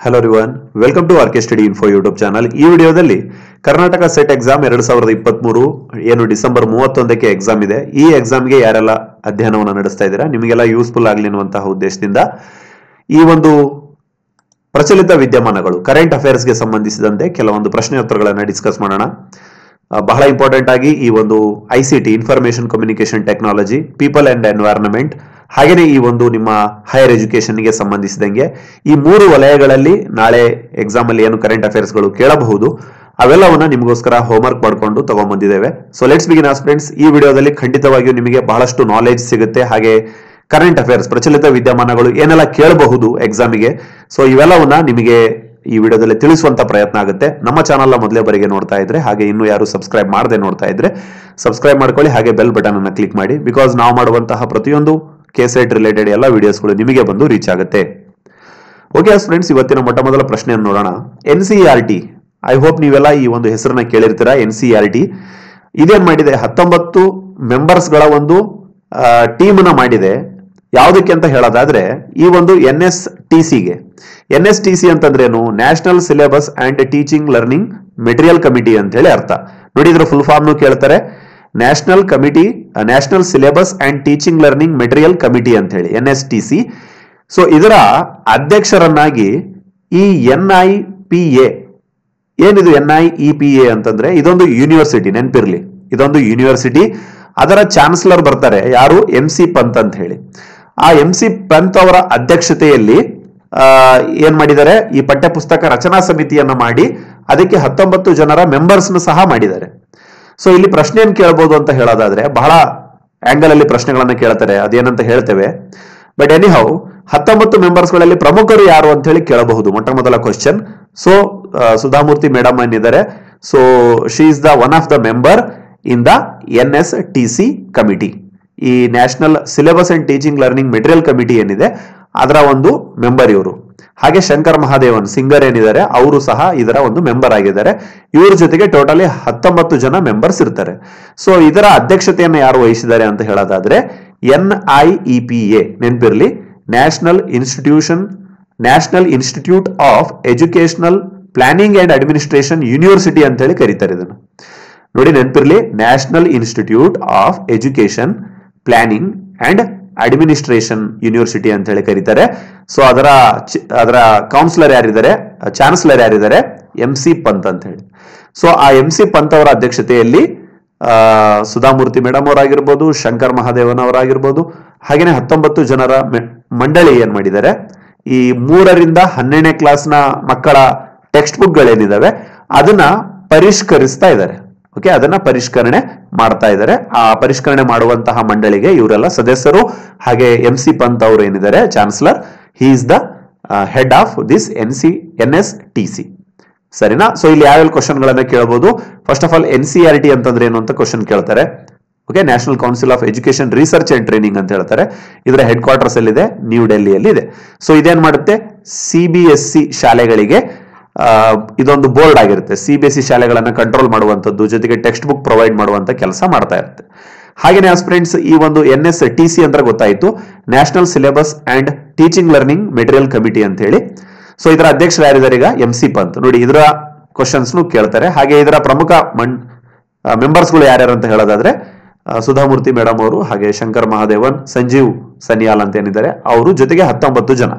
Hello ರಿವನ್ welcome to RK study info YouTube channel ಈ ವಿಡಿಯೋದಲ್ಲಿ ಕರ್ನಾಟಕ ಸೆಟ್ ಎಕ್ಸಾಮ್ ಎರಡ್ ಸಾವಿರದ ಇಪ್ಪತ್ಮೂರು ಏನು ಡಿಸೆಂಬರ್ ಮೂವತ್ತೊಂದಕ್ಕೆ ಎಕ್ಸಾಮ್ ಇದೆ ಈ ಎಕ್ಸಾಮ್ಗೆ ಯಾರೆಲ್ಲ ಅಧ್ಯಯನವನ್ನು ನಡೆಸ್ತಾ ಇದ್ದೀರಾ ನಿಮಗೆಲ್ಲ ಯೂಸ್ಫುಲ್ ಆಗಲಿ ಅನ್ನುವಂತಹ ಉದ್ದೇಶದಿಂದ ಈ ಒಂದು ಪ್ರಚಲಿತ ವಿದ್ಯಮಾನಗಳು ಕರೆಂಟ್ ಅಫೇರ್ಸ್ಗೆ ಸಂಬಂಧಿಸಿದಂತೆ ಕೆಲವೊಂದು ಪ್ರಶ್ನೆ ಉತ್ತರಗಳನ್ನು ಡಿಸ್ಕಸ್ ಮಾಡೋಣ ಆ, ಬಹಳ ಇಂಪಾರ್ಟೆಂಟ್ ಆಗಿ ಈ ಒಂದು I C T information communication technology people and environment ಹಾಗೆಯೇ ಈ ಒಂದು ನಿಮ್ಮ ಹೈಯರ್ ಎಜುಕೇಶನ್ಗೆ ಸಂಬಂಧಿಸಿದಂಗೆ ಈ ಮೂರು ವಲಯಗಳಲ್ಲಿ ನಾಳೆ ಎಕ್ಸಾಮ್ ಅಲ್ಲಿ ಏನು ಕರೆಂಟ್ ಅಫೇರ್ಸ್ಗಳು ಕೇಳಬಹುದು ಅವೆಲ್ಲವನ್ನ ನಿಮಗೋಸ್ಕರ ಹೋಮ್ವರ್ಕ್ ಮಾಡ್ಕೊಂಡು ತಗೊಂಡ್ಬಂದಿದ್ದೇವೆ so let's begin as friends ಈ ವಿಡಿಯೋದಲ್ಲಿ ಖಂಡಿತವಾಗಿಯೂ ನಿಮಗೆ ಬಹಳಷ್ಟು ನಾಲೆಜ್ ಸಿಗುತ್ತೆ ಹಾಗೆ ಕರೆಂಟ್ ಅಫೇರ್ಸ್ ಪ್ರಚಲಿತ ವಿದ್ಯಮಾನಗಳು ಏನೆಲ್ಲ ಕೇಳಬಹುದು ಎಕ್ಸಾಮಿಗೆ ಸೊ ಇವೆಲ್ಲವನ್ನ ನಿಮಗೆ ಈ ವಿಡಿಯೋದಲ್ಲಿ ತಿಳಿಸುವಂತ ಪ್ರಯತ್ನ ಆಗುತ್ತೆ ನಮ್ಮ ಚಾನಲ್ ಮೊದಲೇ ಬರಿಗೆ ನೋಡ್ತಾ ಇದ್ರೆ ಹಾಗೆ ಇನ್ನು ಯಾರು ಸಬ್ಸ್ಕ್ರೈಬ್ ಮಾಡದೆ ನೋಡ್ತಾ ಇದ್ರೆ ಸಬ್ಸ್ಕ್ರೈಬ್ ಮಾಡ್ಕೊಳ್ಳಿ ಹಾಗೆ ಬೆಲ್ ಬಟನ್ ಅನ್ನ ಕ್ಲಿಕ್ ಮಾಡಿ ಬಿಕಾಸ್ ನಾವು ಮಾಡುವಂತಹ ಪ್ರತಿಯೊಂದು ಕೇಸೆಟ್ ರಿಲೇಟೆಡ್ ಎಲ್ಲ ವಿಡಿಯೋಸ್ಗಳು ನಿಮಗೆ ಬಂದು ರೀಚ್ ಆಗುತ್ತೆ ಓಕೆ ಫ್ರೆಂಡ್ಸ್ ಇವತ್ತಿನ ಮೊಟ್ಟ ಮೊದಲ ಪ್ರಶ್ನೆಯನ್ನು ನೋಡೋಣ N C R T I hope ನೀವೆಲ್ಲ ಈ ಒಂದು ಹೆಸರನ್ನ ಕೇಳಿರ್ತೀರಾ ಎನ್ ಸಿ ಆರ್ ಟಿ ಇದೇನ್ ಮಾಡಿದೆ ಹತ್ತೊಂಬತ್ತು ಮೆಂಬರ್ಸ್ಗಳ ಒಂದು ಟೀಮ್ನ ಮಾಡಿದೆ ಯಾವುದಕ್ಕೆ ಅಂತ ಹೇಳೋದಾದ್ರೆ ಈ ಒಂದು ಎನ್ ಎಸ್ ಟಿ ಸಿಗೆ ಎನ್ ಎಸ್ ಟಿ ಸಿ ಅಂತಂದ್ರೇನು national syllabus and teaching learning material committee ಅಂತ ಹೇಳಿ ಅರ್ಥ ನೋಡಿದ್ರೆ full form national national committee national syllabus and teaching learning material committee ಅಂತ ಹೇಳಿ N S T C so ಇದರ ಅಧ್ಯಕ್ಷರನ್ನಾಗಿ ಈ ಎನ್ ಐ ಪಿ ಎ ಏನಿದು N I E P A ಅಂತಂದ್ರೆ ಇದೊಂದು ಯೂನಿವರ್ಸಿಟಿ ನೆನ್ಪಿರ್ಲಿ ಇದೊಂದು ಯೂನಿವರ್ಸಿಟಿ ಅದರ ಚಾನ್ಸಲರ್ ಬರ್ತಾರೆ ಯಾರು ಎಂ ಸಿ ಪಂತ್ ಅಂತ ಹೇಳಿ ಆ ಎಂ ಸಿ ಪಂತ್ ಅವರ ಅಧ್ಯಕ್ಷತೆಯಲ್ಲಿ ಆ, ಏನ್ ಮಾಡಿದ್ದಾರೆ ಈ ಪಠ್ಯ ಪುಸ್ತಕ ರಚನಾ ಸಮಿತಿಯನ್ನ ಮಾಡಿ ಅದಕ್ಕೆ ಹತ್ತೊಂಬತ್ತು ಜನರ ಮೆಂಬರ್ಸ್ ಸಹ ಮಾಡಿದ್ದಾರೆ ಸೊ ಇಲ್ಲಿ ಪ್ರಶ್ನೆ ಏನ್ ಕೇಳಬಹುದು ಅಂತ ಹೇಳೋದಾದ್ರೆ ಬಹಳ ಆಂಗಲ್ ಅಲ್ಲಿ ಪ್ರಶ್ನೆಗಳನ್ನ ಕೇಳ್ತಾರೆ ಅದೇನಂತ ಹೇಳ್ತೇವೆ ಬಟ್ ಎನಿಹೌ ಹತ್ತೊಂಬತ್ತು ಮೆಂಬರ್ಸ್ ಗಳಲ್ಲಿ ಪ್ರಮುಖರು ಯಾರು ಅಂತ ಹೇಳಿ ಕೇಳಬಹುದು ಮೊಟ್ಟ ಮೊದಲ ಕ್ವಶನ್ ಸೊ ಸುಧಾಮೂರ್ತಿ ಮೇಡಮ್ ಏನಿದ್ದಾರೆ so she is the one of the member in the N S T C committee ಈ national syllabus and teaching learning material committee ಏನಿದೆ ಅದರ ಒಂದು ಮೆಂಬರ್ ಇವರು ಹಾಗೆ ಶಂಕರ್ ಮಹಾದೇವನ್ ಸಿಂಗರ್ ಏನಿದ್ದಾರೆ ಅವರು ಸಹ ಇದರ ಒಂದು ಮೆಂಬರ್ ಆಗಿದ್ದಾರೆ ಇವ್ರ ಜೊತೆಗೆ ಟೋಟಲಿ ಹತ್ತೊಂಬತ್ತು ಜನ ಮೆಂಬರ್ಸ್ ಇರ್ತಾರೆ ಸೊ ಇದರ ಅಧ್ಯಕ್ಷತೆಯನ್ನು ಯಾರು ವಹಿಸಿದ್ದಾರೆ ಅಂತ ಹೇಳೋದಾದ್ರೆ N I E P A ನೆನಪಿರ್ಲಿ national institution national institute of educational planning and administration university ಅಂತ ಹೇಳಿ ಕರೀತಾರೆ ಇದನ್ನು ನೋಡಿ ನೆನಪಿರ್ಲಿ national institute of education planning and administration university ಅಂತ ಹೇಳಿ ಕರೀತಾರೆ ಸೊ ಅದರ ಚಿ- ಅದರ ಕೌನ್ಸಿಲರ್ ಯಾರಿದ್ದಾರೆ ಚಾನ್ಸಲರ್ ಯಾರಿದ್ದಾರೆ ಎಂ ಸಿ ಪಂತ್ ಅಂತ ಹೇಳಿ ಸೊ ಆ ಎಂ ಸಿ ಪಂತ್ ಅವರ ಅಧ್ಯಕ್ಷತೆಯಲ್ಲಿ ಆ, ಸುಧಾಮೂರ್ತಿ ಮೇಡಮ್ ಅವರಾಗಿರ್ಬೋದು ಶಂಕರ್ ಮಹಾದೇವನ್ ಅವರಾಗಿರ್ಬೋದು ಹಾಗೇನೆ ಹತ್ತೊಂಬತ್ತು ಜನರ ಮೆ- ಮಂಡಳಿ ಏನ್ ಮಾಡಿದ್ದಾರೆ ಈ ಮೂರರಿಂದ ಹನ್ನೆರಡನೇ ಕ್ಲಾಸ್ನ ಮಕ್ಕಳ ಟೆಕ್ಸ್ಟ್ ಬುಕ್ಗಳೇನಿದಾವೆ ಅದನ್ನ ಪರಿಷ್ಕರಿಸ್ತಾ ಇದ್ದಾರೆ ಓಕೆ ಅದನ್ನ ಪರಿಷ್ಕರಣೆ ಮಾಡ್ತಾ ಇದ್ದಾರೆ ಆ ಪರಿಷ್ಕರಣೆ ಮಾಡುವಂತಹ ಮಂಡಳಿಗೆ ಇವರೆಲ್ಲ ಸದಸ್ಯರು ಹಾಗೆ ಎಂ ಸಿ ಪಂತ್ ಅವರು ಏನಿದ್ದಾರೆ chancellor he is the head of this N C N S T C ಸರಿನಾ ಸೊ ಇಲ್ಲಿ ಯಾವ್ಯಾವ ಕ್ವಶನ್ ಗಳನ್ನ ಕೇಳಬಹುದು first of all N C R T ಅಂತಂದ್ರೆ ಏನು ಅಂತ ಕ್ವಶನ್ ಕೇಳ್ತಾರೆ okay national council of education research and training ಅಂತ ಹೇಳ್ತಾರೆ ಇದರ ಹೆಡ್ ಕ್ವಾರ್ಟರ್ಸ್ ಎಲ್ಲಿದೆ ನ್ಯೂ ಡೆಲ್ಲಿಯಲ್ಲಿ ಇದೆ ಸೊ ಇದೇನ್ ಮಾಡುತ್ತೆ ಸಿ ಬಿ ಎಸ್ ಸಿ ಶಾಲೆಗಳಿಗೆ ಆ, ಇದೊಂದು ಬೋರ್ಡ್ ಆಗಿರುತ್ತೆ ಸಿ ಬಿ ಎಸ್ ಸಿ ಶಾಲೆಗಳನ್ನ ಕಂಟ್ರೋಲ್ ಮಾಡುವಂತದ್ದು ಜೊತೆಗೆ ಟೆಕ್ಸ್ಟ್ ಬುಕ್ ಪ್ರೊವೈಡ್ ಮಾಡುವಂತ ಕೆಲಸ ಮಾಡ್ತಾ ಇರುತ್ತೆ ಹಾಗೇನೆ ಫ್ರೆಂಡ್ಸ್ ಈ ಒಂದು ಎನ್ ಎಸ್ ಟಿ ಸಿ ಅಂದ್ರೆ ಗೊತ್ತಾಯ್ತು national syllabus and teaching learning material committee ಅಂತ ಹೇಳಿ ಸೊ ಇದರ ಅಧ್ಯಕ್ಷರು ಯಾರಿದ್ದಾರೆ ಈಗ ಎಂ ಸಿ ಪಂತ್ ನೋಡಿ ಇದರ ಕ್ವಶನ್ಸ್ ಕೇಳ್ತಾರೆ ಹಾಗೆ ಇದರ ಪ್ರಮುಖ ಮನ್ ಮೆಂಬರ್ಸ್ಗಳು ಯಾರ್ಯಾರು ಅಂತ ಹೇಳೋದಾದ್ರೆ ಆ, ಸುಧಾಮೂರ್ತಿ ಮೇಡಮ್ ಅವರು ಹಾಗೆ ಶಂಕರ್ ಮಹಾದೇವನ್ ಸಂಜೀವ್ ಸನ್ಯಾಲ್ ಅಂತ ಏನಿದ್ದಾರೆ ಅವರು ಜೊತೆಗೆ ಹತ್ತೊಂಬತ್ತು ಜನ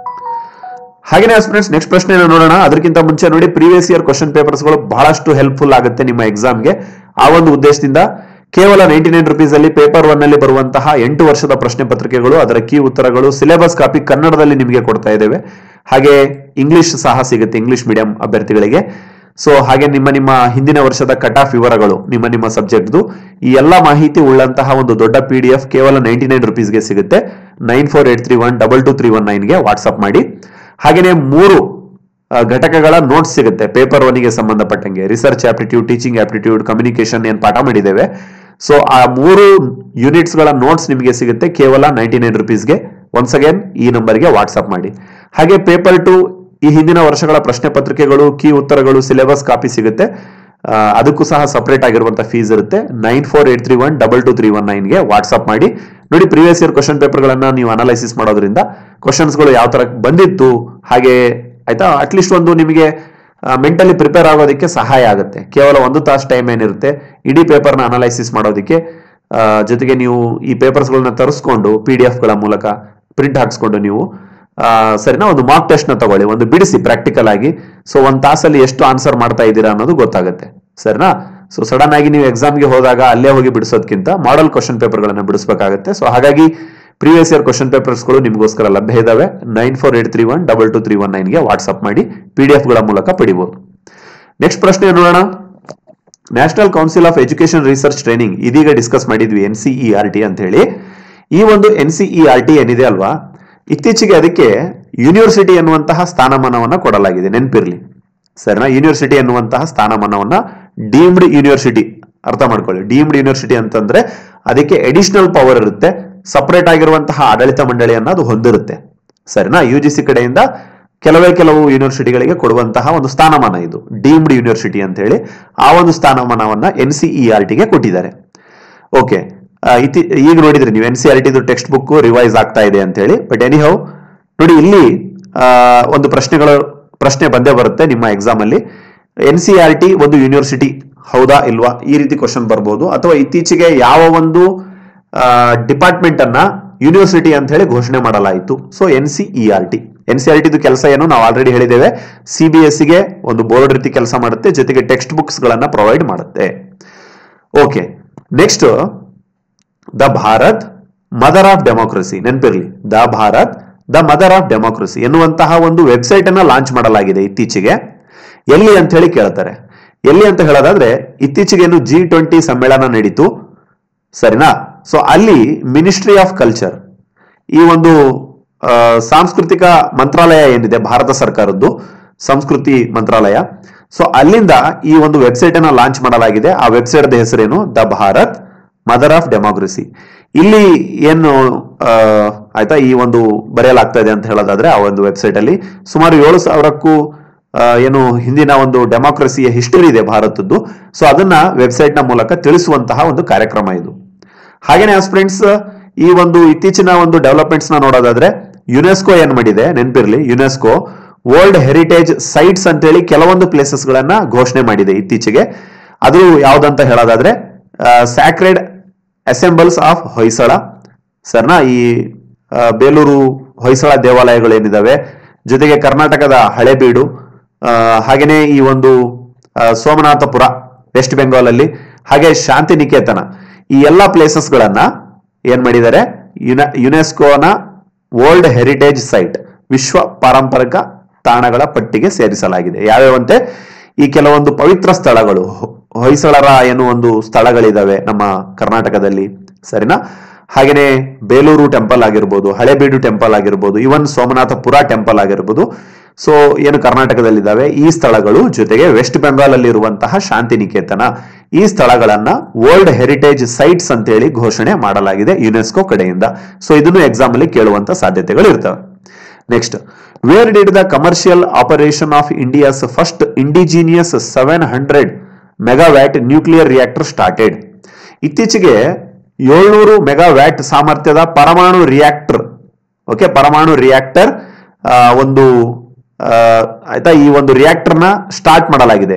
ಹಾಗೇನೆ ಫ್ರೆಂಡ್ಸ್ ನೆಕ್ಸ್ಟ್ ಪ್ರಶ್ನೆ ನೋಡೋಣ ಅದಕ್ಕಿಂತ ಮುಂಚೆ ನೋಡಿ ಪ್ರೀವಿಯಸ್ ಇಯರ್ ಕ್ವಶನ್ ಪೇಪರ್ಸ್ಗಳು ಬಹಳಷ್ಟು ಹೆಲ್ಪ್ಫುಲ್ ಆಗುತ್ತೆ ನಿಮ್ಮ ಎಕ್ಸಾಮ್ಗೆ ಆ ಒಂದು ಉದ್ದೇಶದಿಂದ ಕೇವಲ ನೈಂಟಿ ನೈನ್ ರುಪೀಸ್ ಅಲ್ಲಿ ಪೇಪರ್ ಒನ್ ಅಲ್ಲಿ ಬರುವಂತಹ ಎಂಟು ವರ್ಷದ ಪ್ರಶ್ನೆ ಪತ್ರಿಕೆಗಳು ಅದರ ಕೀ ಉತ್ತರಗಳು ಸಿಲೆಬಸ್ ಕಾಪಿ ಕನ್ನಡದಲ್ಲಿ ನಿಮಗೆ ಕೊಡ್ತಾ ಇದ್ದೇವೆ ಹಾಗೆ ಇಂಗ್ಲಿಷ್ ಸಹ ಸಿಗುತ್ತೆ ಇಂಗ್ಲಿಷ್ ಮೀಡಿಯಂ ಅಭ್ಯರ್ಥಿಗಳಿಗೆ ಸೊ ಹಾಗೆ ನಿಮ್ಮ ನಿಮ್ಮ ಹಿಂದಿನ ವರ್ಷದ ಕಟ್ ಆಫ್ ವಿವರಗಳು ನಿಮ್ಮ ನಿಮ್ಮ ಸಬ್ಜೆಕ್ಟ್ದು ಈ ಎಲ್ಲ ಮಾಹಿತಿ ಉಳ್ಳಂತಹ ಒಂದು ದೊಡ್ಡ ಪಿ ಡಿ ಎಫ್ ಕೇವಲ ನೈಂಟಿ ನೈನ್ ರುಪೀಸ್ಗೆ ಸಿಗುತ್ತೆ nine four eight three one double two three one ನೈನ್ಗೆ ವಾಟ್ಸ್ಆಪ್ ಮಾಡಿ ಹಾಗೆಯೇ ಮೂರು ಆ, ಘಟಕಗಳ ನೋಟ್ಸ್ ಸಿಗುತ್ತೆ ಪೇಪರ್ ಒನ್ಗೆ ಸಂಬಂಧಪಟ್ಟಂಗೆ research aptitude teaching aptitude communication ಏನ್ ಪಾಠ ಮಾಡಿದ್ದೇವೆ ಸೊ ಆ ಮೂರು ಯೂನಿಟ್ಸ್ ಗಳ ನೋಟ್ಸ್ ನಿಮಗೆ ಸಿಗುತ್ತೆ ಕೇವಲ ನೈಂಟಿ ನೈನ್ ರುಪೀಸ್ಗೆ ಒನ್ಸ್ ಅಗೇನ್ ಈ ನಂಬರ್ಗೆ ವಾಟ್ಸ್ಆಪ್ ಮಾಡಿ ಹಾಗೆ ಪೇಪರ್ ಟು ಈ ಹಿಂದಿನ ವರ್ಷಗಳ ಪ್ರಶ್ನೆ ಪತ್ರಿಕೆಗಳು ಕೀ ಉತ್ತರಗಳು ಸಿಲೆಬಸ್ ಕಾಪಿ ಸಿಗುತ್ತೆ ಆ, ಅದಕ್ಕೂ ಸಹ ಸಪರೇಟ್ ಆಗಿರುವಂತಹ ಫೀಸ್ ಇರುತ್ತೆ nine four eight three one double two three one ನೈನ್ಗೆ ವಾಟ್ಸ್ಆಪ್ ಮಾಡಿ ನೋಡಿ ಪ್ರೀವಿಯಸ್ ಇಯರ್ ಕ್ವಶನ್ ಪೇಪರ್ಗಳನ್ನ ನೀವು ಅನಲೈಸಿಸ್ ಮಾಡೋದ್ರಿಂದ ಕ್ವಶನ್ಸ್ಗಳು ಯಾವ ತರ ಬಂದಿತ್ತು ಹಾಗೆ ಆಯ್ತಾ ಅಟ್ಲೀಸ್ಟ್ ಒಂದು ನಿಮಗೆ ಮೆಂಟಲಿ ಪ್ರಿಪೇರ್ ಆಗೋದಕ್ಕೆ ಸಹಾಯ ಆಗುತ್ತೆ ಕೇವಲ ಒಂದು ತಾಸು ಟೈಮ್ ಏನಿರುತ್ತೆ ಇಡೀ ಪೇಪರ್ನ ಅನಲೈಸಿಸ್ ಮಾಡೋದಕ್ಕೆ ಆ, ಜೊತೆಗೆ ನೀವು ಈ ಪೇಪರ್ಸ್ಗಳನ್ನ ತರಿಸ್ಕೊಂಡು ಪಿ ಡಿ ಎಫ್ಗಳ ಮೂಲಕ ಪ್ರಿಂಟ್ ಹಾಕ್ಸ್ಕೊಂಡು ನೀವು ಆ, ಸರಿನಾ ಒಂದು ಮಾರ್ಕ್ ಟೆಸ್ಟ್ ನ ತಗೊಳ್ಳಿ ಒಂದು ಬಿಡಿಸಿ ಪ್ರಾಕ್ಟಿಕಲ್ ಆಗಿ ಸೊ ಒಂದ್ ತಾಸಲ್ಲಿ ಎಷ್ಟು ಆನ್ಸರ್ ಮಾಡ್ತಾ ಇದ್ದೀರಾ ಅನ್ನೋದು ಗೊತ್ತಾಗುತ್ತೆ ಸರಿನಾ ಸೊ ಸಡನ್ ಆಗಿ ನೀವು ಎಕ್ಸಾಮ್ಗೆ ಹೋದಾಗ ಅಲ್ಲೇ ಹೋಗಿ ಬಿಡಿಸೋದಕ್ಕಿಂತ ಮಾಡೆಲ್ ಕ್ವಶನ್ ಪೇಪರ್ಗಳನ್ನ ಬಿಡಿಸಬೇಕಾಗುತ್ತೆ ಸೊ ಹಾಗಾಗಿ ಪ್ರೀವಿಯಸ್ ಇಯರ್ ಕ್ವಶನ್ ಪೇಪರ್ಸ್ಗಳು ನಿಮಗೋಸ್ಕರ ಲಭ್ಯ ಇದಾವೆ nine four eight three one double two three one ನೈನ್ಗೆ ವಾಟ್ಸ್ಆಪ್ ಮಾಡಿ ಪಿ ಡಿ ಗಳ ಮೂಲಕ ಪಡಿಬಹುದು ನೆಕ್ಸ್ಟ್ ಪ್ರಶ್ನೆ ನೋಡೋಣ national council of education research training ಇದೀಗ ಡಿಸ್ಕಸ್ ಮಾಡಿದ್ವಿ N C E R T ಅಂತ ಹೇಳಿ ಈ ಒಂದು N C E R T ಏನಿದೆ ಅಲ್ವಾ ಇತ್ತೀಚೆಗೆ ಅದಕ್ಕೆ ಯೂನಿವರ್ಸಿಟಿ ಎನ್ನುವಂತಹ ಸ್ಥಾನಮಾನವನ್ನ ಕೊಡಲಾಗಿದೆ ನೆನಪಿರ್ಲಿ ಸರಿನಾ ಯೂನಿವರ್ಸಿಟಿ ಎನ್ನುವಂತಹ ಸ್ಥಾನಮಾನವನ್ನ ಡೀಮ್ಡ್ ಯೂನಿವರ್ಸಿಟಿ ಅರ್ಥ ಮಾಡ್ಕೊಳ್ಳಿ ಡೀಮ್ಡ್ ಯೂನಿವರ್ಸಿಟಿ ಅಂತಂದ್ರೆ ಅದಕ್ಕೆ ಅಡಿಷನಲ್ ಪವರ್ ಇರುತ್ತೆ ಸಪರೇಟ್ ಆಗಿರುವಂತಹ ಆಡಳಿತ ಮಂಡಳಿಯನ್ನ ಅದು ಹೊಂದಿರುತ್ತೆ ಸರಿನಾ ಯು ಜಿ ಸಿ ಕಡೆಯಿಂದ ಕೆಲವೇ ಕೆಲವು ಯೂನಿವರ್ಸಿಟಿಗಳಿಗೆ ಕೊಡುವಂತಹ ಒಂದು ಸ್ಥಾನಮಾನ ಇದು ಡೀಮ್ಡ್ ಯೂನಿವರ್ಸಿಟಿ ಅಂತ ಹೇಳಿ ಆ ಒಂದು ಸ್ಥಾನಮಾನವನ್ನ ಎನ್ ಸಿ ಇ ಆರ್ ಟಿಗೆ ಕೊಟ್ಟಿದ್ದಾರೆ ಓಕೆ ಇತಿ ಈಗ ನೋಡಿದ್ರಿ ನೀವು ಎನ್ ಸಿ ಆರ್ ಟಿದು ಟೆಕ್ಸ್ಟ್ ಬುಕ್ ರಿವೈಸ್ ಆಗ್ತಾ ಇದೆ ಅಂತ ಹೇಳಿ ಬಟ್ ಎನಿ ಹೌ ನೋಡಿ ಇಲ್ಲಿ ಆ, ಒಂದು ಪ್ರಶ್ನೆಗಳು ಪ್ರಶ್ನೆ ಬಂದೇ ಬರುತ್ತೆ ನಿಮ್ಮ ಎಕ್ಸಾಮ್ ಅಲ್ಲಿ ಎನ್ ಸಿ ಆರ್ ಟಿ ಒಂದು ಯೂನಿವರ್ಸಿಟಿ ಹೌದಾ ಇಲ್ವಾ ಈ ರೀತಿ ಕ್ವಶನ್ ಬರ್ಬೋದು ಅಥವಾ ಇತ್ತೀಚೆಗೆ ಯಾವ ಒಂದು ಡಿಪಾರ್ಟ್ಮೆಂಟ್ ಅನ್ನ ಯೂನಿವರ್ಸಿಟಿ ಅಂತ ಹೇಳಿ ಘೋಷಣೆ ಮಾಡಲಾಯಿತು so N C E R T N C R ಟಿದು ಕೆಲಸ ಏನು ನಾವು ಆಲ್ರೆಡಿ ಹೇಳಿದ್ದೇವೆ ಸಿ ಬಿ ಎಸ್ ಗೆ ಒಂದು ಬೋರ್ಡ್ ರೀತಿ ಕೆಲಸ ಮಾಡುತ್ತೆ ಜೊತೆಗೆ ಟೆಕ್ಸ್ಟ್ ಬುಕ್ಸ್ ಗಳನ್ನ ಪ್ರೊವೈಡ್ ಮಾಡುತ್ತೆ okay next the Bharat mother of democracy ನೆನಪಿರ್ಲಿ the Bharat the mother of democracy ಎನ್ನುವಂತಹ ಒಂದು ವೆಬ್ಸೈಟ್ ಅನ್ನ ಲಾಂಚ್ ಮಾಡಲಾಗಿದೆ ಇತ್ತೀಚೆಗೆ ಎಲ್ಲಿ ಅಂತ ಹೇಳಿ ಕೇಳ್ತಾರೆ ಎಲ್ಲಿ ಅಂತ ಹೇಳೋದಾದ್ರೆ ಇತ್ತೀಚೆಗೆ ಏನು ಜಿ ಟ್ವೆಂಟಿ ಸಮ್ಮೇಳನ ನಡೀತು ಸರಿನಾ ಸೊ ಅಲ್ಲಿ ಮಿನಿಸ್ಟ್ರಿ ಆಫ್ ಕಲ್ಚರ್ ಈ ಒಂದು ಆ, ಸಾಂಸ್ಕೃತಿಕ ಮಂತ್ರಾಲಯ ಏನಿದೆ ಭಾರತ ಸರ್ಕಾರದ್ದು ಸಂಸ್ಕೃತಿ ಮಂತ್ರಾಲಯ ಸೊ ಅಲ್ಲಿಂದ ಈ ಒಂದು ವೆಬ್ಸೈಟ್ ಅನ್ನ ಲಾಂಚ್ ಮಾಡಲಾಗಿದೆ ಆ ವೆಬ್ಸೈಟ್ ಹೆಸರೇನು the Bharat mother of democracy ಇಲ್ಲಿ ಏನು ಆ, ಆಯ್ತಾ ಈ ಒಂದು ಬರೆಯಲಾಗ್ತಾ ಇದೆ ಅಂತ ಹೇಳೋದಾದ್ರೆ ಆ ಒಂದು ವೆಬ್ಸೈಟ್ ಅಲ್ಲಿ ಸುಮಾರು ಏಳು ಸಾವಿರಕ್ಕೂ ಆ, ಏನು ಹಿಂದಿನ ಒಂದು ಡೆಮೋಕ್ರಸಿಯ ಹಿಸ್ಟರಿ ಇದೆ ಭಾರತದ್ದು ಸೊ ಅದನ್ನ ವೆಬ್ಸೈಟ್ ನ ಮೂಲಕ ತಿಳಿಸುವಂತಹ ಒಂದು ಕಾರ್ಯಕ್ರಮ ಇದು ಹಾಗೇನೆ ಫ್ರೆಂಡ್ಸ್ ಈ ಒಂದು ಇತ್ತೀಚಿನ ಒಂದು ಡೆವಲಪ್ಮೆಂಟ್ಸ್ ನ ನೋಡೋದಾದ್ರೆ ಯುನೆಸ್ಕೋ ಏನ್ ಮಾಡಿದೆ ನೆನಪಿರ್ಲಿ ಯುನೆಸ್ಕೋ ವರ್ಲ್ಡ್ ಹೆರಿಟೇಜ್ ಸೈಟ್ಸ್ ಅಂತೇಳಿ ಕೆಲವೊಂದು ಪ್ಲೇಸಸ್ ಗಳನ್ನ ಘೋಷಣೆ ಮಾಡಿದೆ ಇತ್ತೀಚೆಗೆ ಅದು ಯಾವ್ದಂತ ಹೇಳೋದಾದ್ರೆ ಸ್ಯಾಕ್ರೆಡ್ ಅಸೆಂಬಲ್ಸ್ ಆಫ್ ಹೊಯ್ಸಳ ಸರ್ನಾ ಈ ಆ, ಬೇಲೂರು ಹೊಯ್ಸಳ ದೇವಾಲಯಗಳು ಏನಿದಾವೆ ಜೊತೆಗೆ ಕರ್ನಾಟಕದ ಹಳೆಬೀಡು ಆ, ಹಾಗೇನೆ ಈ ಒಂದು ಆ, ಸೋಮನಾಥಪುರ ವೆಸ್ಟ್ ಬೆಂಗಾಲ್ ಅಲ್ಲಿ ಹಾಗೆ ಶಾಂತಿ ನಿಕೇತನ ಈ ಎಲ್ಲಾ ಪ್ಲೇಸಸ್ ಗಳನ್ನ ಏನ್ ಮಾಡಿದ್ದಾರೆ ಯುನ- ಯುನೆಸ್ಕೋನ ವರ್ಲ್ಡ್ ಹೆರಿಟೇಜ್ ಸೈಟ್ ವಿಶ್ವ ಪಾರಂಪರಿಕ ತಾಣಗಳ ಪಟ್ಟಿಗೆ ಸೇರಿಸಲಾಗಿದೆ ಯಾವ್ಯಾವಂತೆ ಈ ಕೆಲವೊಂದು ಪವಿತ್ರ ಸ್ಥಳಗಳು ಹೊ- ಹೊಯ್ಸಳರ ಏನು ಒಂದು ಸ್ಥಳಗಳಿದಾವೆ ನಮ್ಮ ಕರ್ನಾಟಕದಲ್ಲಿ ಸರಿನಾ ಹಾಗೇನೆ ಬೇಲೂರು ಟೆಂಪಲ್ ಆಗಿರ್ಬೋದು ಹಳೆಬೀಡು ಟೆಂಪಲ್ ಆಗಿರ್ಬೋದು ಇವನ್ ಸೋಮನಾಥಪುರ ಟೆಂಪಲ್ ಆಗಿರ್ಬೋದು ಸೊ ಏನು ಕರ್ನಾಟಕದಲ್ಲಿದ್ದಾವೆ ಈ ಸ್ಥಳಗಳು ಜೊತೆಗೆ ವೆಸ್ಟ್ ಬೆಂಗಾಲ್ ಅಲ್ಲಿ ಇರುವಂತಹ ಶಾಂತಿ ನಿಕೇತನ ಈ ಸ್ಥಳಗಳನ್ನ ವರ್ಲ್ಡ್ ಹೆರಿಟೇಜ್ ಸೈಟ್ಸ್ ಅಂತೇಳಿ ಘೋಷಣೆ ಮಾಡಲಾಗಿದೆ ಯುನೆಸ್ಕೋ ಕಡೆಯಿಂದ ಸೊ ಇದನ್ನು ಎಕ್ಸಾಮ್ ಅಲ್ಲಿ ಕೇಳುವಂತ ಸಾಧ್ಯತೆಗಳು ಇರ್ತವೆ next where did the commercial operation of India's first indigenous seven hundred megawatt nuclear reactor started ಇತ್ತೀಚೆಗೆ ಏಳ್ನೂರು ಮೆಗಾವ್ಯಾಟ್ ಸಾಮರ್ಥ್ಯದ ಪರಮಾಣು ರಿಯಾಕ್ಟರ್ ಓಕೆ ಪರಮಾಣು ರಿಯಾಕ್ಟರ್ ಒಂದು ಆ, ಆಯ್ತಾ ಈ ಒಂದು ರಿಯಾಕ್ಟರ್ನ ಸ್ಟಾರ್ಟ್ ಮಾಡಲಾಗಿದೆ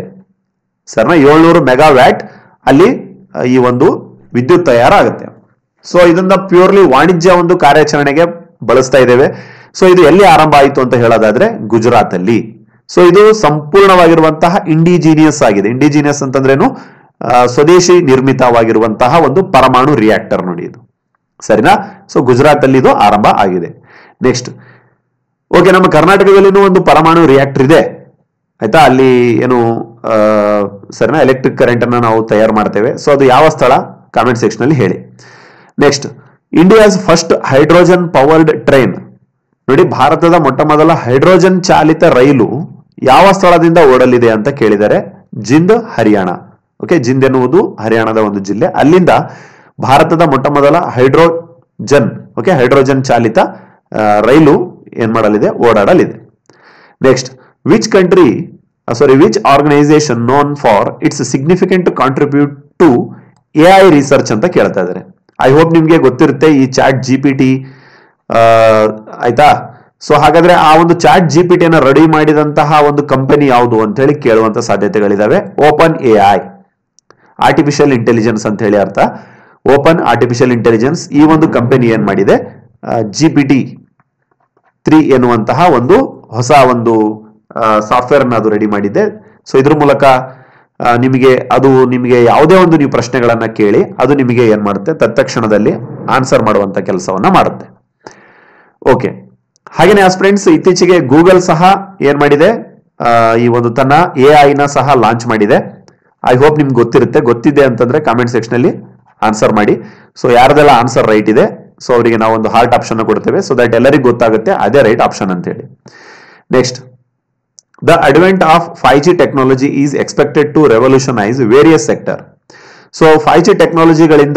ಸರ್ನ ಏಳ್ನೂರು ಮೆಗಾವ್ಯಾಟ್ ಅಲ್ಲಿ ಆ, ಈ ಒಂದು ವಿದ್ಯುತ್ ತಯಾರಾಗುತ್ತೆ ಸೊ ಇದನ್ನ ಪ್ಯೂರ್ಲಿ ವಾಣಿಜ್ಯ ಒಂದು ಕಾರ್ಯಾಚರಣೆಗೆ ಬಳಸ್ತಾ ಇದ್ದೇವೆ ಸೊ ಇದು ಎಲ್ಲಿ ಆರಂಭ ಆಯಿತು ಅಂತ ಹೇಳೋದಾದ್ರೆ ಗುಜರಾತ್ ಅಲ್ಲಿ ಸೊ ಇದು ಸಂಪೂರ್ಣವಾಗಿರುವಂತಹ ಇಂಡಿಜಿನಿಯಸ್ ಆಗಿದೆ ಇಂಡಿಜಿನಿಯಸ್ ಅಂತಂದ್ರೇನು ಆ, ಸ್ವದೇಶಿ ನಿರ್ಮಿತವಾಗಿರುವಂತಹ ಒಂದು ಪರಮಾಣು ರಿಯಾಕ್ಟರ್ ನೋಡಿ ಇದು ಸರಿನಾ ಸೊ ಗುಜರಾತ್ ಅಲ್ಲಿ ಇದು ಆರಂಭ ಆಗಿದೆ ನೆಕ್ಸ್ಟ್ ಓಕೆ ನಮ್ಮ ಕರ್ನಾಟಕದಲ್ಲಿನೂ ಒಂದು ಪರಮಾಣು ರಿಯಾಕ್ಟರ್ ಇದೆ ಆಯ್ತಾ ಅಲ್ಲಿ ಏನು ಆ, ಸರಿನಾ ಎಲೆಕ್ಟ್ರಿಕ್ ಕರೆಂಟ್ ಅನ್ನ ನಾವು ತಯಾರು ಮಾಡ್ತೇವೆ ಸೊ ಅದು ಯಾವ ಸ್ಥಳ ಕಾಮೆಂಟ್ ಸೆಕ್ಷನ್ ಅಲ್ಲಿ ಹೇಳಿ next India's first hydrogen powered train ನೋಡಿ ಭಾರತದ ಮೊಟ್ಟ ಮೊದಲ ಹೈಡ್ರೋಜನ್ ಚಾಲಿತ ರೈಲು ಯಾವ ಸ್ಥಳದಿಂದ ಓಡಲಿದೆ ಅಂತ ಕೇಳಿದರೆ ಜಿಂದ್ ಹರಿಯಾಣ ಓಕೆ ಜಿಂದ್ ಎನ್ನುವುದು ಹರಿಯಾಣದ ಒಂದು ಜಿಲ್ಲೆ ಅಲ್ಲಿಂದ ಭಾರತದ ಮೊಟ್ಟ ಮೊದಲ ಹೈಡ್ರೋಜನ್ ಓಕೆ ಹೈಡ್ರೋಜನ್ ಚಾಲಿತ ಆ, ರೈಲು ಏನ್ ಮಾಡಲಿದೆ ಓಡಾಡಲಿದೆ next which country sorry which organisation known for its significant contribute to A I research ಅಂತ ಕೇಳ್ತಾ ಇದ್ದಾರೆ ಐ ಹೋಪ್ ನಿಮ್ಗೆ ಗೊತ್ತಿರುತ್ತೆ ಈ ಚಾಟ್ ಜಿ ಪಿ ಟಿ ಆಯ್ತಾ ಸೊ ಹಾಗಾದ್ರೆ ಆ ಒಂದು ಚಾಟ್ ಜಿ ಪಿ ಟಿಯನ್ನು ರೆಡಿ ಮಾಡಿದಂತಹ ಒಂದು ಕಂಪನಿ ಯಾವುದು ಅಂತ ಹೇಳಿ ಕೇಳುವಂತ ಸಾಧ್ಯತೆಗಳಿದಾವೆ Open A I artificial intelligence ಅಂತ ಹೇಳಿ ಅರ್ಥ ಓಪನ್ ಆರ್ಟಿಫಿಷಿಯಲ್ ಇಂಟೆಲಿಜೆನ್ಸ್ ಈ ಒಂದು ಕಂಪನಿ ಏನ್ ಮಾಡಿದೆ ಜಿ ಪಿ ಟಿ ತ್ರೀ ಎನ್ನುವಂತಹ ಒಂದು ಹೊಸ ಒಂದು ಸಾಫ್ಟ್ವೇರ್ ಅನ್ನು ಅದು ರೆಡಿ ಮಾಡಿದೆ ಸೊ ಇದ್ರ ಮೂಲಕ ಆ, ನಿಮಗೆ ಅದು ನಿಮಗೆ ಯಾವುದೇ ಒಂದು ನೀವು ಪ್ರಶ್ನೆಗಳನ್ನ ಕೇಳಿ ಅದು ನಿಮಗೆ ಏನ್ ಮಾಡುತ್ತೆ ತತ್ಕ್ಷಣದಲ್ಲಿ ಆನ್ಸರ್ ಮಾಡುವಂತ ಕೆಲಸವನ್ನ ಮಾಡುತ್ತೆ ಓಕೆ ಹಾಗೇನೆ ಫ್ರೆಂಡ್ಸ್ ಇತ್ತೀಚೆಗೆ ಗೂಗಲ್ ಸಹ ಏನ್ ಮಾಡಿದೆ ಆ, ಈ ಒಂದು ತನ್ನ ಎ ಐನ ಸಹ ಲಾಂಚ್ ಮಾಡಿದೆ ಐ ಹೋಪ್ ನಿಮ್ಗೆ ಗೊತ್ತಿರುತ್ತೆ ಗೊತ್ತಿದೆ ಅಂತಂದ್ರೆ ಕಾಮೆಂಟ್ ಸೆಕ್ಷನ್ ಅಲ್ಲಿ ಆನ್ಸರ್ ಮಾಡಿ ಸೊ ಯಾರ್ದೆಲ್ಲ ಆನ್ಸರ್ ರೈಟ್ ಇದೆ ಸೊ ಅವರಿಗೆ ನಾವು ಒಂದು ಹಾರ್ಟ್ ಆಪ್ಷನ್ ಕೊಡ್ತೇವೆ ಸೊ ದಟ್ ಎಲ್ಲರಿಗೂ ಗೊತ್ತಾಗುತ್ತೆ ಅದೇ ರೈಟ್ ಆಪ್ಷನ್ ಅಂತ ಹೇಳಿ next the advent of five G technology is expected to revolutionise various sector so five G ಟೆಕ್ನಾಲಜಿಗಳಿಂದ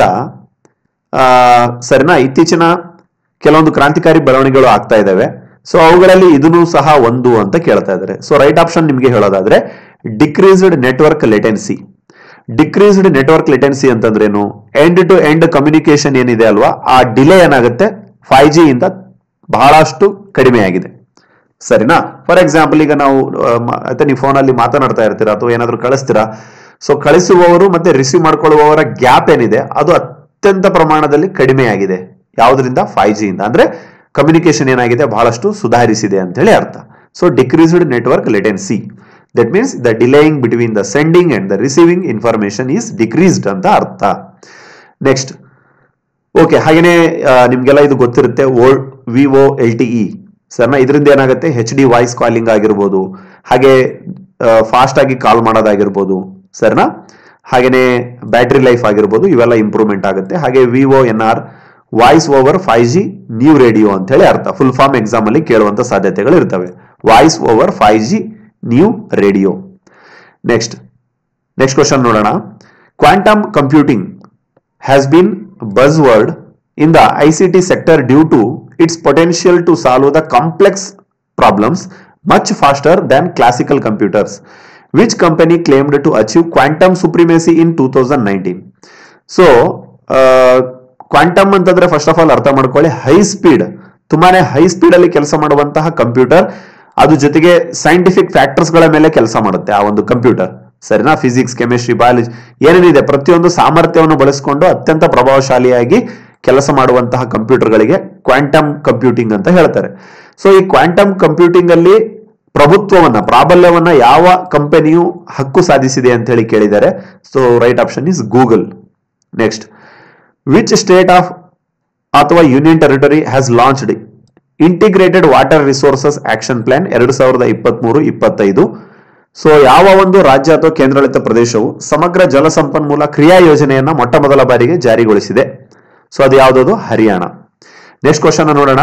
ಸರಿನಾ ಇತ್ತೀಚಿನ ಕೆಲವೊಂದು ಕ್ರಾಂತಿಕಾರಿ ಬೆಳವಣಿಗೆಗಳು ಆಗ್ತಾ ಇದಾವೆ ಸೊ ಅವುಗಳಲ್ಲಿ ಇದನ್ನು ಸಹ ಒಂದು ಅಂತ ಕೇಳ್ತಾ ಇದ್ದಾರೆ ಸೊ ರೈಟ್ ಆಪ್ಷನ್ ನಿಮಗೆ ಹೇಳೋದಾದ್ರೆ decreased network latency decreased network latency ಅಂತಂದ್ರೇನು ಎಂಡ್ ಟು ಎಂಡ್ ಕಮ್ಯುನಿಕೇಶನ್ ಏನಿದೆ ಅಲ್ವಾ ಆ ಡಿಲೇ ಏನಾಗುತ್ತೆ ಫೈವ್ ಜಿ ಇಂದ ಬಹಳಷ್ಟು ಕಡಿಮೆ ಆಗಿದೆ ಸರಿನಾ ಫಾರ್ ಎಕ್ಸಾಂಪಲ್ ಈಗ ನಾವು ಆ, ಮ- ಆಯ್ತಾ ನೀವು ಫೋನಲ್ಲಿ ಮಾತನಾಡ್ತಾ ಇರ್ತೀರಾ ಅಥವಾ ಏನಾದ್ರು ಕಳಿಸ್ತೀರಾ ಸೊ ಕಳಿಸುವವರು ಮತ್ತೆ ರಿಸೀವ್ ಮಾಡ್ಕೊಳ್ಳುವವರ ಗ್ಯಾಪ್ ಏನಿದೆ ಅದು ಅತ್ಯಂತ ಪ್ರಮಾಣದಲ್ಲಿ ಕಡಿಮೆ ಆಗಿದೆ ಯಾವುದರಿಂದ ಫೈವ್ ಜಿ ಇಂದ ಅಂದ್ರೆ ಕಮ್ಯುನಿಕೇಶನ್ ಏನಾಗಿದೆ ಬಹಳಷ್ಟು ಸುಧಾರಿಸಿದೆ ಅಂತ ಹೇಳಿ ಅರ್ಥ so decreased network latency that means the delaying between the sending and the receiving information is decreased ಅಂತ ಅರ್ಥ ನೆಕ್ಸ್ಟ್ ಓಕೆ ಹಾಗೇನೆ ಆ, ನಿಮ್ಗೆಲ್ಲ ಇದು ಗೊತ್ತಿರುತ್ತೆ old Vivo L T E ಸರ್ನ ಇದರಿಂದ ಏನಾಗುತ್ತೆ ಹೆಚ್ ಡಿ ವಾಯ್ಸ್ ಕಾಲಿಂಗ್ ಆಗಿರ್ಬೋದು ಹಾಗೆ ಫಾಸ್ಟ್ ಆಗಿ ಕಾಲ್ ಮಾಡೋದಾಗಿರ್ಬೋದು ಸರ್ನಾ ಹಾಗೇನೆ ಬ್ಯಾಟ್ರಿ ಲೈಫ್ ಆಗಿರ್ಬೋದು ಇವೆಲ್ಲ ಇಂಪ್ರೂವ್ಮೆಂಟ್ ಆಗುತ್ತೆ ಹಾಗೆ Vivo N R voice over five G new radio ಅಂತ ಹೇಳಿ ಅರ್ಥ ಫುಲ್ ಫಾರ್ಮ್ ಎಕ್ಸಾಮ್ ಅಲ್ಲಿ ಕೇಳುವಂತ ಸಾಧ್ಯತೆಗಳು ಇರ್ತವೆ voice over five G new radio next next question ನೋಡೋಣ quantum computing has been buzzword in the ICT sector due to its potential to solve the complex problems much faster than classical computers. Which company claimed to achieve quantum supremacy in 2019? ಸೊ quantum ಅಂತಂದ್ರೆ first of all ಅರ್ಥ ಮಾಡ್ಕೊಳ್ಳಿ high speed ತುಂಬಾನೇ high speed ಅಲ್ಲಿ ಕೆಲಸ ಮಾಡುವಂತಹ computer ಅದು ಜೊತೆಗೆ ಸೈಂಟಿಫಿಕ್ ಫ್ಯಾಕ್ಟರ್ಸ್ ಗಳ ಮೇಲೆ ಕೆಲಸ ಮಾಡುತ್ತೆ ಆ ಒಂದು ಕಂಪ್ಯೂಟರ್ ಸರಿನಾ ಫಿಸಿಕ್ಸ್ ಕೆಮಿಸ್ಟ್ರಿ ಬಯಾಲಜಿ ಏನೇನಿದೆ ಪ್ರತಿಯೊಂದು ಸಾಮರ್ಥ್ಯವನ್ನು ಬಳಸಿಕೊಂಡು ಅತ್ಯಂತ ಪ್ರಭಾವಶಾಲಿಯಾಗಿ ಕೆಲಸ ಮಾಡುವಂತಹ ಕಂಪ್ಯೂಟರ್ಗಳಿಗೆ ಕ್ವಾಂಟಮ್ ಕಂಪ್ಯೂಟಿಂಗ್ ಅಂತ ಹೇಳ್ತಾರೆ ಸೊ ಈ ಕ್ವಾಂಟಮ್ ಕಂಪ್ಯೂಟಿಂಗ್ ಅಲ್ಲಿ ಪ್ರಭುತ್ವವನ್ನ ಪ್ರಾಬಲ್ಯವನ್ನ ಯಾವ ಕಂಪನಿಯು ಹಕ್ಕು ಸಾಧಿಸಿದೆ ಅಂತ ಹೇಳಿ ಕೇಳಿದ್ದಾರೆ so right option is Google next which state of ಅಥವಾ union territory has launched integrated water resources action plan ಎರಡು ಸಾವಿರದ ಇಪ್ಪತ್ಮೂರು ಇಪ್ಪತ್ತೈದು ಸೊ ಯಾವ ಒಂದು ರಾಜ್ಯ ಅಥವಾ ಕೇಂದ್ರಾಡಳಿತ ಪ್ರದೇಶವು ಸಮಗ್ರ ಜಲ ಸಂಪನ್ಮೂಲ ಕ್ರಿಯಾ ಯೋಜನೆಯನ್ನ ಮೊಟ್ಟ ಮೊದಲ ಬಾರಿಗೆ ಜಾರಿಗೊಳಿಸಿದೆ ಸೊ ಅದು ಯಾವುದದು ಹರಿಯಾಣ ನೆಕ್ಸ್ಟ್ ಕ್ವಶನ್ ನೋಡೋಣ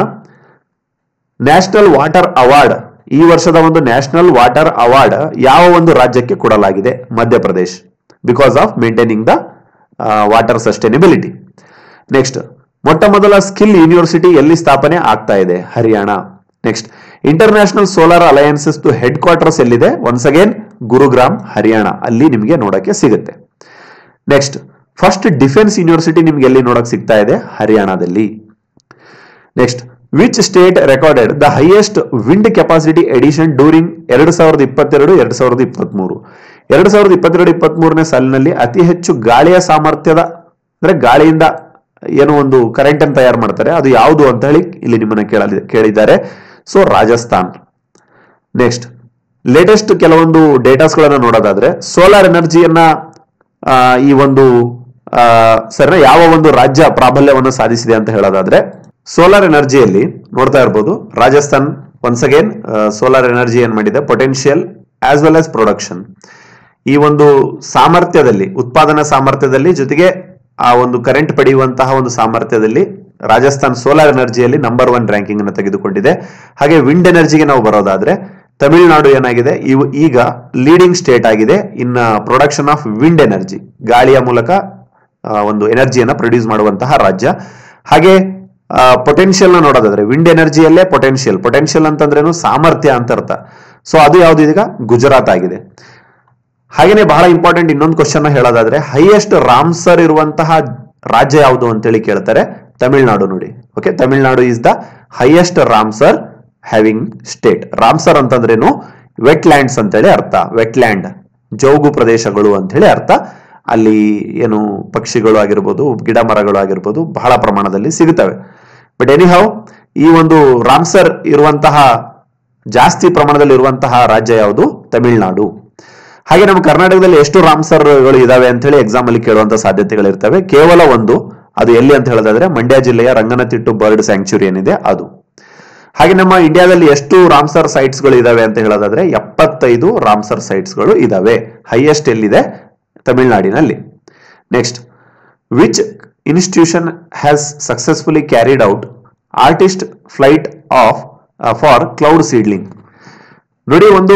ನ್ಯಾಷನಲ್ ವಾಟರ್ ಅವಾರ್ಡ್ ಈ ವರ್ಷದ ಒಂದು ನ್ಯಾಷನಲ್ ವಾಟರ್ ಅವಾರ್ಡ್ ಯಾವ ಒಂದು ರಾಜ್ಯಕ್ಕೆ ಕೊಡಲಾಗಿದೆ Madhya Pradesh because of maintaining the water sustainability next ಮೊಟ್ಟ ಮೊದಲ ಸ್ಕಿಲ್ ಯೂನಿವರ್ಸಿಟಿ ಎಲ್ಲಿ ಸ್ಥಾಪನೆ ಆಗ್ತಾ ಇದೆ Haryana next international solar alliances headquarters ಎಲ್ಲಿದೆ ಒನ್ಸ್ ಅಗೇನ್ ಗುರುಗ್ರಾಮ್ ಹರಿಯಾಣ ಅಲ್ಲಿ ನಿಮಗೆ ನೋಡಕ್ಕೆ ಸಿಗುತ್ತೆ ನೆಕ್ಸ್ಟ್ ಫಸ್ಟ್ ಡಿಫೆನ್ಸ್ ಯೂನಿವರ್ಸಿಟಿ ನಿಮ್ಗೆ ಎಲ್ಲಿ ನೋಡಕ್ ಸಿಗ್ತಾ ಇದೆ ಹರಿಯಾಣದಲ್ಲಿ next which state recorded the highest wind capacity addition during ಎರಡು ಸಾವಿರದ ಇಪ್ಪತ್ತೆರಡು ಎರಡು ಸಾವಿರದ ಇಪ್ಪತ್ಮೂರು ಎರಡು ಸಾವಿರದ ಇಪ್ಪತ್ತೆರಡು ಇಪ್ಪತ್ಮೂರನೇ ಸಾಲಿನಲ್ಲಿ ಅತಿ ಹೆಚ್ಚು ಗಾಳಿಯ ಸಾಮರ್ಥ್ಯದ ಅಂದ್ರೆ ಗಾಳಿಯಿಂದ ಏನೋ ಒಂದು ಕರೆಂಟ್ ಅನ್ನು ತಯಾರು ಮಾಡ್ತಾರೆ ಅದು ಯಾವುದು ಅಂತ ಹೇಳಿ ಇಲ್ಲಿ ನಿಮ್ಮನ್ನ ಕೇಳಲಿ ಕೇಳಿದ್ದಾರೆ ಸೊ ರಾಜಸ್ಥಾನ್ ನೆಕ್ಸ್ಟ್ ಲೇಟೆಸ್ಟ್ ಕೆಲವೊಂದು ಡೇಟಾಸ್ಗಳನ್ನ ನೋಡೋದಾದ್ರೆ ಸೋಲಾರ್ ಎನರ್ಜಿಯನ್ನ ಆ, ಈ ಒಂದು ಆ, ಸರಿನಾ ಯಾವ ಒಂದು ರಾಜ್ಯ ಪ್ರಾಬಲ್ಯವನ್ನು ಸಾಧಿಸಿದೆ ಅಂತ ಹೇಳೋದಾದ್ರೆ ಸೋಲಾರ್ ಎನರ್ಜಿಯಲ್ಲಿ ನೋಡ್ತಾ ಇರ್ಬೋದು Rajasthan once again solar energy ಏನ್ ಮಾಡಿದೆ potential as well as production ಈ ಒಂದು ಸಾಮರ್ಥ್ಯದಲ್ಲಿ ಉತ್ಪಾದನಾ ಸಾಮರ್ಥ್ಯದಲ್ಲಿ ಜೊತೆಗೆ ಆ ಒಂದು ಕರೆಂಟ್ ಪಡೆಯುವಂತಹ ಒಂದು ಸಾಮರ್ಥ್ಯದಲ್ಲಿ ರಾಜಸ್ಥಾನ್ ಸೋಲಾರ್ ಎನರ್ಜಿಯಲ್ಲಿ ನಂಬರ್ ಒನ್ ರ್ಯಾಂಕಿಂಗ್ ಅನ್ನು ತೆಗೆದುಕೊಂಡಿದೆ ಹಾಗೆ ವಿಂಡ್ ಎನರ್ಜಿಗೆ ನಾವು ಬರೋದಾದ್ರೆ ತಮಿಳುನಾಡು ಏನಾಗಿದೆ ಇವು ಈಗ ಲೀಡಿಂಗ್ ಸ್ಟೇಟ್ ಆಗಿದೆ in production of wind energy ಗಾಳಿಯ ಮೂಲಕ ಆ, ಒಂದು ಎನರ್ಜಿಯನ್ನ ಪ್ರೊಡ್ಯೂಸ್ ಮಾಡುವಂತಹ ರಾಜ್ಯ ಹಾಗೆ ಪೊಟೆನ್ಷಿಯಲ್ ನ ನೋಡೋದಾದ್ರೆ ವಿಂಡ್ ಎನರ್ಜಿಯಲ್ಲೇ ಪೊಟೆನ್ಷಿಯಲ್ ಪೊಟೆನ್ಷಿಯಲ್ ಅಂತಂದ್ರೇನು ಸಾಮರ್ಥ್ಯ ಅಂತ ಅರ್ಥ ಸೊ ಅದು ಯಾವ್ದು ಈಗ ಗುಜರಾತ್ ಆಗಿದೆ ಹಾಗೇನೆ ಬಹಳ ಇಂಪಾರ್ಟೆಂಟ್ ಇನ್ನೊಂದು ಕ್ವಶನ್ ಹೇಳೋದಾದ್ರೆ ಹೈಯೆಸ್ಟ್ ರಾಮ್ಸರ್ ಇರುವಂತಹ ರಾಜ್ಯ ಯಾವುದು ಅಂತೇಳಿ ಕೇಳ್ತಾರೆ ತಮಿಳುನಾಡು ನೋಡಿ okay Tamil Nadu is the highest Ramsar having state Ramsar ಅಂತಂದ್ರೇನು ವೆಟ್ ಲ್ಯಾಂಡ್ಸ್ ಅಂತೇಳಿ ಅರ್ಥ ವೆಟ್ ಲ್ಯಾಂಡ್ ಜೌಗು ಪ್ರದೇಶಗಳು ಅಂತ ಹೇಳಿ ಅರ್ಥ ಅಲ್ಲಿ ಏನು ಪಕ್ಷಿಗಳು ಆಗಿರ್ಬೋದು ಗಿಡ ಮರಗಳು ಆಗಿರ್ಬೋದು ಬಹಳ ಪ್ರಮಾಣದಲ್ಲಿ ಸಿಗುತ್ತವೆ ಬಟ್ ಎನಿಹೌ ಈ ಒಂದು ರಾಮ್ಸರ್ ಇರುವಂತಹ ಜಾಸ್ತಿ ಪ್ರಮಾಣದಲ್ಲಿ ಇರುವಂತಹ ರಾಜ್ಯ ಯಾವುದು ತಮಿಳುನಾಡು ಹಾಗೆ ನಮ್ಮ ಕರ್ನಾಟಕದಲ್ಲಿ ಎಷ್ಟು ರಾಮ್ಸರ್ಗಳು ಇದಾವೆ ಅಂತ ಹೇಳಿ ಎಕ್ಸಾಮ್ ಅಲ್ಲಿ ಕೇಳುವಂತ ಸಾಧ್ಯತೆಗಳಿರ್ತವೆ ಕೇವಲ ಒಂದು ಅದು ಎಲ್ಲಿ ಅಂತ ಹೇಳೋದಾದ್ರೆ ಮಂಡ್ಯ ಜಿಲ್ಲೆಯ ರಂಗನತಿಟ್ಟು ಬರ್ಡ್ ಸ್ಯಾಂಕ್ಚುರಿ ಏನಿದೆ ಅದು ಹಾಗೆ ನಮ್ಮ ಇಂಡಿಯಾದಲ್ಲಿ ಎಷ್ಟು ರಾಮ್ಸರ್ ಸೈಟ್ಸ್ ಗಳು ಇದಾವೆ ಅಂತ ಹೇಳೋದಾದ್ರೆ ಎಪ್ಪತ್ತೈದು ರಾಮ್ಸರ್ ಸೈಟ್ಸ್ ಗಳು ಇದಾವೆ ಹೈಯೆಸ್ಟ್ ಎಲ್ಲಿದೆ ತಮಿಳುನಾಡಿನಲ್ಲಿ next which institution has successfully carried out a test flight of for cloud seedling ನೋಡಿ ಒಂದು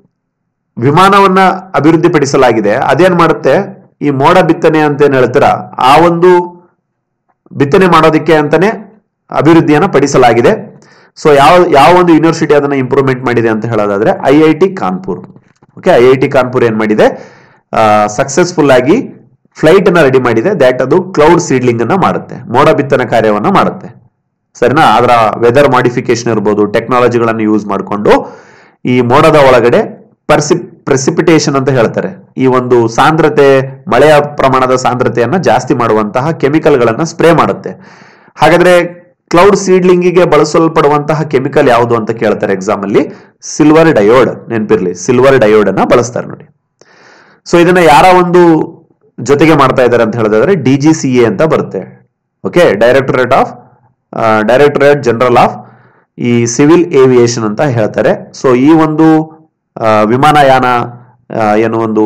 ವಿಮಾನವನ್ನ ಅಭಿವೃದ್ಧಿಪಡಿಸಲಾಗಿದೆ ಅದೇನ್ ಮಾಡುತ್ತೆ ಈ ಮೋಡ ಬಿತ್ತನೆ ಅಂತ ಏನ್ ಹೇಳ್ತೀರಾ ಆ ಒಂದು ಬಿತ್ತನೆ ಮಾಡೋದಕ್ಕೆ ಅಂತಾನೆ ಅಭಿವೃದ್ಧಿಯನ್ನ ಪಡಿಸಲಾಗಿದೆ ಸೊ ಯಾವ ಯಾವ ಒಂದು ಯೂನಿವರ್ಸಿಟಿ ಅದನ್ನ ಇಂಪ್ರೂವ್ಮೆಂಟ್ ಮಾಡಿದೆ ಅಂತ ಹೇಳೋದಾದ್ರೆ I I T Kanpur okay I I T Kanpur ಏನ್ ಮಾಡಿದೆ ಸಕ್ಸಸ್ಫುಲ್ ಆಗಿ ಫ್ಲೈಟ್ ಅನ್ನ ರೆಡಿ ಮಾಡಿದೆ ದ್ಯಾಟ್ ಅದು ಕ್ಲೌಡ್ ಸೀಡ್ಲಿಂಗ್ ಅನ್ನ ಮಾಡುತ್ತೆ ಮೋಡ ಬಿತ್ತನೆ ಕಾರ್ಯವನ್ನ ಮಾಡುತ್ತೆ ಸರಿನಾ ಅದರ ವೆದರ್ ಮಾಡಿಫಿಕೇಶನ್ ಇರ್ಬೋದು ಟೆಕ್ನಾಲಜಿಗಳನ್ನು ಯೂಸ್ ಮಾಡಿಕೊಂಡು ಈ ಮೋಡದ ಒಳಗಡೆ ಪರ್ಸಿ ಪ್ರೆಸಿಪಿಟೇಷನ್ ಅಂತ ಹೇಳ್ತಾರೆ ಈ ಒಂದು ಸಾಂದ್ರತೆ ಮಳೆಯ ಪ್ರಮಾಣದ ಸಾಂದ್ರತೆಯನ್ನ ಜಾಸ್ತಿ ಮಾಡುವಂತಹ ಕೆಮಿಕಲ್ಗಳನ್ನ ಸ್ಪ್ರೇ ಮಾಡುತ್ತೆ ಹಾಗಾದ್ರೆ ಕ್ಲೌಡ್ ಸೀಡ್ಲಿಂಗಿಗೆ ಬಳಸಲ್ಪಡುವಂತಹ ಕೆಮಿಕಲ್ ಯಾವುದು ಅಂತ ಕೇಳ್ತಾರೆ ಎಕ್ಸಾಮ್ ಅಲ್ಲಿ ಸಿಲ್ವರ್ ಡಯೋಡ್ ನೆನಪಿರ್ಲಿ ಸಿಲ್ವರ್ ಡಯೋಡ್ ಅನ್ನ ಬಳಸ್ತಾರೆ ನೋಡಿ ಸೊ ಇದನ್ನ ಯಾರ ಒಂದು ಜೊತೆಗೆ ಮಾಡ್ತಾ ಇದ್ದಾರೆ ಅಂತ ಹೇಳಿದ್ರೆ ಡಿ ಜಿ ಸಿ ಎ ಅಂತ ಬರುತ್ತೆ okay directorate of directorate general of ಈ ಸಿವಿಲ್ ಏವಿಯೇಷನ್ ಅಂತ ಹೇಳ್ತಾರೆ ಸೊ ಈ ಒಂದು ಆ, ವಿಮಾನಯಾನ ಆ, ಏನು ಒಂದು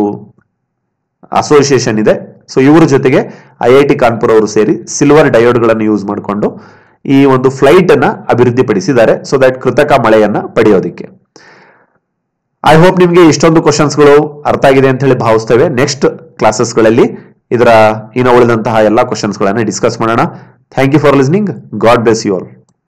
ಅಸೋಸಿಯೇಷನ್ ಇದೆ ಸೊ ಇವರ ಜೊತೆಗೆ ಐ ಐ ಟಿ ಕಾನ್ಪುರ್ ಅವರು ಸೇರಿ ಸಿಲ್ವರ್ ಡಯೋಡ್ಗಳನ್ನು ಯೂಸ್ ಮಾಡಿಕೊಂಡು ಈ ಒಂದು ಫ್ಲೈಟ್ ಅನ್ನ ಅಭಿವೃದ್ಧಿಪಡಿಸಿದ್ದಾರೆ ಸೊ ದಟ್ ಕೃತಕ ಮಳೆಯನ್ನ ಪಡೆಯೋದಿಕ್ಕೆ ಐ ಹೋಪ್ ನಿಮಗೆ ಇಷ್ಟೊಂದು ಕ್ವಶನ್ಸ್ಗಳು ಅರ್ಥ ಆಗಿದೆ ಅಂತ ಹೇಳಿ ಭಾವಿಸ್ತೇವೆ ನೆಕ್ಸ್ಟ್ ಕ್ಲಾಸಸ್ಗಳಲ್ಲಿ ಇದರ ಇನ್ನು ಉಳಿದಂತಹ ಎಲ್ಲ ಕ್ವಶನ್ಸ್ಗಳನ್ನ ಡಿಸ್ಕಸ್ ಮಾಡೋಣ thank you for listening God bless you all